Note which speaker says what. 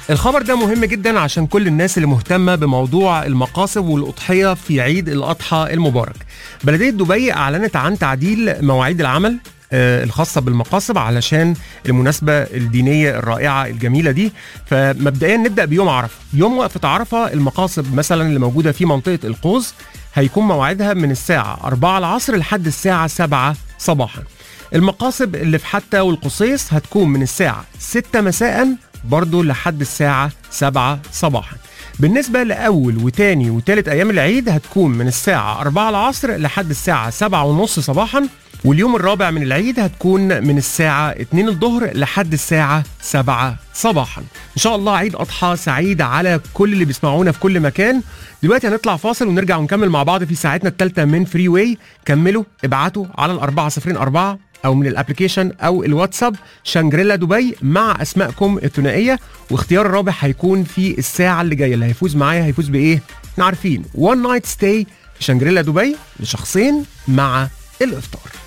Speaker 1: الخبر ده مهم جدا عشان كل الناس اللي مهتمة بموضوع المقاصب والأضحية في عيد الأضحى المبارك بلدية دبي أعلنت عن تعديل مواعيد العمل آه، الخاصة بالمقاصب علشان المناسبة الدينية الرائعة الجميلة دي فمبدئيا نبدأ بيوم عرفة يوم وقفة عرفة المقاصب مثلا اللي موجودة في منطقة القوس هيكون موعدها من الساعة 4 العصر لحد الساعة 7 صباحا المقاصب اللي في حتى والقصيص هتكون من الساعة 6 مساء برضو لحد الساعة 7 صباحا بالنسبة لأول وتاني وتالت أيام العيد هتكون من الساعة 4 العصر لحد الساعة 7 ونص صباحا واليوم الرابع من العيد هتكون من الساعة 2 الظهر لحد الساعة 7 صباحا إن شاء الله عيد أضحى سعيد على كل اللي بيسمعونا في كل مكان دلوقتي هنطلع فاصل ونرجع ونكمل مع بعض في ساعتنا الثالثة من فري واي كملوا ابعتوا على الأربعة صفرين أربعة أو من الابلكيشن أو الواتساب شانجريلا دبي مع أسمائكم الثنائية واختيار الرابح هيكون في الساعة اللي جاية اللي هيفوز معايا هيفوز بإيه؟ احنا عارفين وان نايت ستاي في شانجريلا دبي لشخصين مع الإفطار